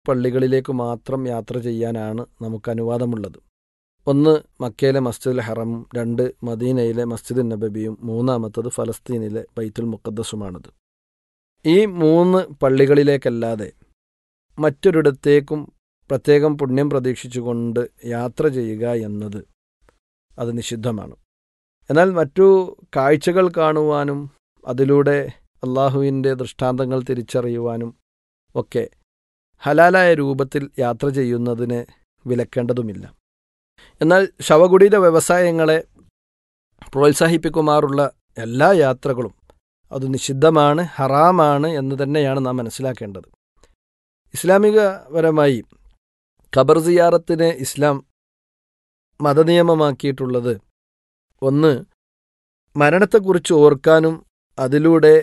പള്ളികളിലേക്ക് മാത്രം യാത്ര ചെയ്യാനാണ് നമുക്ക് അനുവാദമുള്ളത് ഒന്ന് മക്കയിലെ മസ്ജിദുൽ ഹറമും രണ്ട് മദീനയിലെ മസ്ജിദുൽ നബബിയും മൂന്നാമത്തത് ഫലസ്തീനിലെ ബൈത്തുൽ മുഖദ്ദസുമാണിത് ഈ മൂന്ന് പള്ളികളിലേക്കല്ലാതെ മറ്റൊരിടത്തേക്കും പ്രത്യേകം പുണ്യം പ്രതീക്ഷിച്ചുകൊണ്ട് യാത്ര ചെയ്യുക എന്നത് അത് നിഷിദ്ധമാണ് എന്നാൽ മറ്റു കാഴ്ചകൾ കാണുവാനും അതിലൂടെ അള്ളാഹുവിൻ്റെ ദൃഷ്ടാന്തങ്ങൾ തിരിച്ചറിയുവാനും ഒക്കെ ഹലാലായ രൂപത്തിൽ യാത്ര ചെയ്യുന്നതിന് വിലക്കേണ്ടതുമില്ല എന്നാൽ ശവകുടീര വ്യവസായങ്ങളെ പ്രോത്സാഹിപ്പിക്കുമാറുള്ള എല്ലാ യാത്രകളും അത് നിഷിദ്ധമാണ് ഹറാമാണ് എന്ന് തന്നെയാണ് നാം മനസ്സിലാക്കേണ്ടത് ഇസ്ലാമികപരമായി ഖബർ സിയാറത്തിന് ഇസ്ലാം മതനിയമമാക്കിയിട്ടുള്ളത് ഒന്ന് മരണത്തെക്കുറിച്ച് ഓർക്കാനും അതിലൂടെ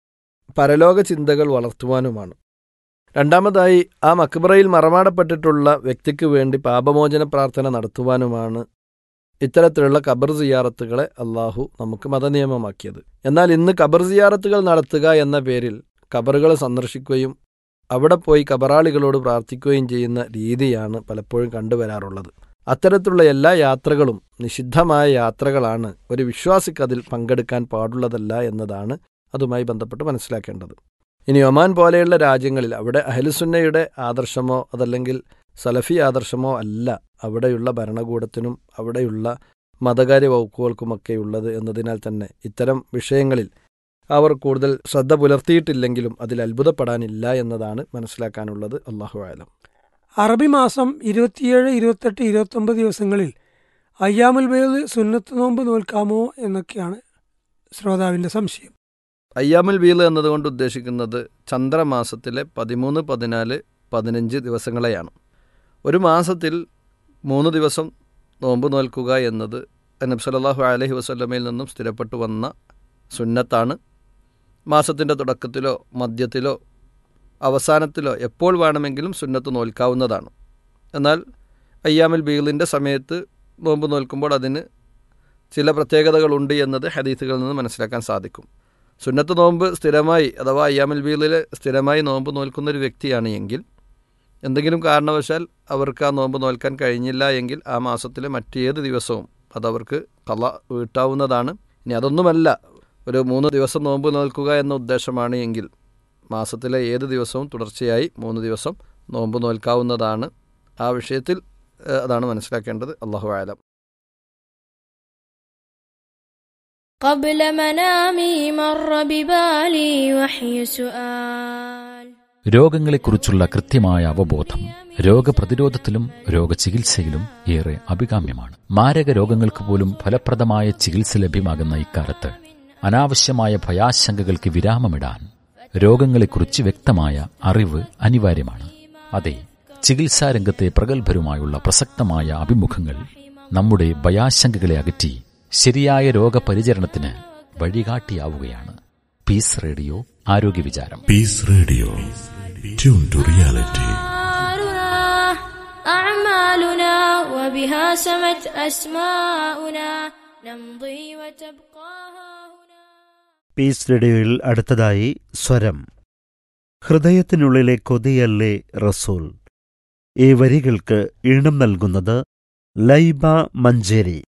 പരലോക ചിന്തകൾ വളർത്തുവാനുമാണ് രണ്ടാമതായി ആ മക്ബറയിൽ മറമാടപ്പെട്ടിട്ടുള്ള വ്യക്തിക്ക് വേണ്ടി പാപമോചന പ്രാർത്ഥന നടത്തുവാനുമാണ് ഇത്തരത്തിലുള്ള ഖബർ സിയാറത്തുകളെ അള്ളാഹു നമുക്ക് മതനിയമമാക്കിയത് എന്നാൽ ഇന്ന് ഖബർ സിയാറത്തുകൾ നടത്തുക എന്ന പേരിൽ ഖബറുകൾ സന്ദർശിക്കുകയും അവിടെ പോയി കബറാളികളോട് പ്രാർത്ഥിക്കുകയും ചെയ്യുന്ന രീതിയാണ് പലപ്പോഴും കണ്ടുവരാറുള്ളത് അത്തരത്തിലുള്ള എല്ലാ യാത്രകളും നിഷിദ്ധമായ യാത്രകളാണ് ഒരു വിശ്വാസിക്ക് അതിൽ പങ്കെടുക്കാൻ പാടുള്ളതല്ല എന്നതാണ് അതുമായി ബന്ധപ്പെട്ട് മനസ്സിലാക്കേണ്ടത് ഇനി ഒമാൻ പോലെയുള്ള രാജ്യങ്ങളിൽ അവിടെ അഹലുസുന്നയുടെ ആദർശമോ അതല്ലെങ്കിൽ സലഫി ആദർശമോ അല്ല അവിടെയുള്ള ഭരണകൂടത്തിനും അവിടെയുള്ള മതകാര്യ വകുപ്പുകൾക്കുമൊക്കെ ഉള്ളത് എന്നതിനാൽ തന്നെ ഇത്തരം വിഷയങ്ങളിൽ അവർ കൂടുതൽ ശ്രദ്ധ പുലർത്തിയിട്ടില്ലെങ്കിലും അതിൽ അത്ഭുതപ്പെടാനില്ല എന്നതാണ് മനസ്സിലാക്കാനുള്ളത് അള്ളാഹു ആലം അറബി മാസം ഇരുപത്തിയേഴ് ഇരുപത്തെട്ട് ഇരുപത്തൊമ്പത് ദിവസങ്ങളിൽ അയ്യാമുൽ ബേദ് സുന്നത്ത് നോമ്പ് നോൽക്കാമോ എന്നൊക്കെയാണ് ശ്രോതാവിൻ്റെ സംശയം അയ്യാമുൽ വീല് എന്നതുകൊണ്ട് ഉദ്ദേശിക്കുന്നത് ചന്ദ്രമാസത്തിലെ പതിമൂന്ന് പതിനാല് പതിനഞ്ച് ദിവസങ്ങളെയാണ് ഒരു മാസത്തിൽ മൂന്ന് ദിവസം നോമ്പ് നോൽക്കുക എന്നത് നബി സല്ലല്ലാഹു അലൈഹി വസല്ലമയിൽ നിന്നും സ്ഥിരപ്പെട്ടു വന്ന സുന്നത്താണ് മാസത്തിൻ്റെ തുടക്കത്തിലോ മധ്യത്തിലോ അവസാനത്തിലോ എപ്പോൾ വേണമെങ്കിലും സുന്നത്ത് നോൽക്കാവുന്നതാണ് എന്നാൽ അയ്യാമുൽ ബീലിൻ്റെ സമയത്ത് നോമ്പ് നോൽക്കുമ്പോൾ അതിന് ചില പ്രത്യേകതകളുണ്ട് എന്നത് ഹദീസുകളിൽ നിന്ന് മനസ്സിലാക്കാൻ സാധിക്കും സുന്നത്ത് നോമ്പ് സ്ഥിരമായി അഥവാ അയ്യാമുൽ ബീലിൽ സ്ഥിരമായി നോമ്പ് നോൽക്കുന്ന ഒരു വ്യക്തിയാണ് എങ്കിൽ എന്തെങ്കിലും കാരണവശാൽ അവർക്ക് ആ നോമ്പ് നോൽക്കാൻ കഴിഞ്ഞില്ല എങ്കിൽ ആ മാസത്തിലെ മറ്റേത് ദിവസവും അതവർക്ക് കല വീട്ടാവുന്നതാണ് ഇനി അതൊന്നുമല്ല ഒരു മൂന്ന് ദിവസം നോമ്പ് നോൽക്കുക എന്ന ഉദ്ദേശമാണ് എങ്കിൽ മാസത്തിലെ ഏത് ദിവസവും തുടർച്ചയായി മൂന്ന് ദിവസം നോമ്പ് നോൽക്കാവുന്നതാണ് ആ വിഷയത്തിൽ അതാണ് മനസ്സിലാക്കേണ്ടത് അള്ളാഹു ആലം قبل منامي مر ببالي وحي سؤال രോഗങ്ങളെക്കുറിച്ചുള്ള കൃത്യമായ അവബോധം രോഗപ്രതിരോധത്തിലും രോഗചികിത്സയിലും ഏറെ അഭികാമ്യമാണ് മാരക രോഗങ്ങൾക്ക് പോലും ഫലപ്രദമായ ചികിത്സ ലഭ്യമാകുന്ന ഇക്കാലത്ത് അനാവശ്യമായ ഭയാശങ്കകൾക്ക് വിരാമമിടാൻ രോഗങ്ങളെക്കുറിച്ച് വ്യക്തമായ അറിവ് അനിവാര്യമാണ് അതെ ചികിത്സാരംഗത്തെ പ്രഗത്ഭരുമായുള്ള പ്രസക്തമായ അഭിമുഖങ്ങൾ നമ്മുടെ ഭയാശങ്കകളെ അകറ്റി ശരിയായ രോഗപരിചരണത്തിന് വഴികാട്ടിയാവുകയാണ് പീസ് റേഡിയോ ആരോഗ്യ വിചാരം Peace Radio. Tune to reality. أعمالنا أعمالنا وبها سمت أسماؤنا نمضي وتبقى هنا Peace റേഡിയോയിൽ അടുത്തതായി സ്വരം ഹൃദയത്തിനുള്ളിലെ കൊതിയല്ലേ റസൂൽ ഈ വരികൾക്ക് ഈണം നൽകുന്നത് ലൈബ മഞ്ചേരി